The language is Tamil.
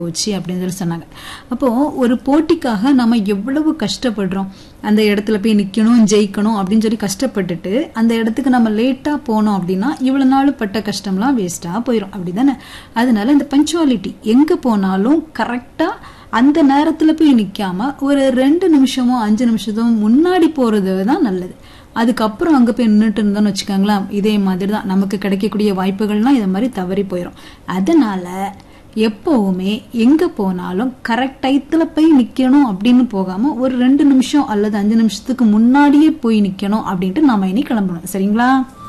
போச்சு அப்படின்னு சொல்லி சொன்னாங்க அப்போ ஒரு போட்டிக்காக நம்ம எவ்வளவு கஷ்டப்படுறோம் அந்த இடத்துல போய் நிக்கணும் ஜெயிக்கணும் அப்படின்னு சொல்லி கஷ்டப்பட்டுட்டு அந்த இடத்துக்கு நம்ம லேட்டா போனோம் அப்படின்னா இவ்வளவு நாள் பட்ட கஷ்டம்லாம் வேஸ்டா போயிடும் அப்படிதானே அதனால இந்த பஞ்சுவாலிட்டி எங்க போனாலும் கரெக்டா அந்த நேரத்துல போய் நிக்காம ஒரு ரெண்டு நிமிஷமோ அஞ்சு நிமிஷமோ முன்னாடி போறது தான் நல்லது அதுக்கப்புறம் அங்க போய் நின்றுட்டு இருந்தோம்னு வச்சுக்கோங்களேன் இதே மாதிரி தான் நமக்கு கிடைக்கக்கூடிய வாய்ப்புகள்லாம் இதை மாதிரி தவறி போயிடும் அதனால எப்பவுமே எங்க போனாலும் கரெக்ட் டயத்துல போய் நிக்கணும் அப்படின்னு போகாம ஒரு ரெண்டு நிமிஷம் அல்லது அஞ்சு நிமிஷத்துக்கு முன்னாடியே போய் நிக்கணும் அப்படின்ட்டு நாம இனி கிளம்பணும் சரிங்களா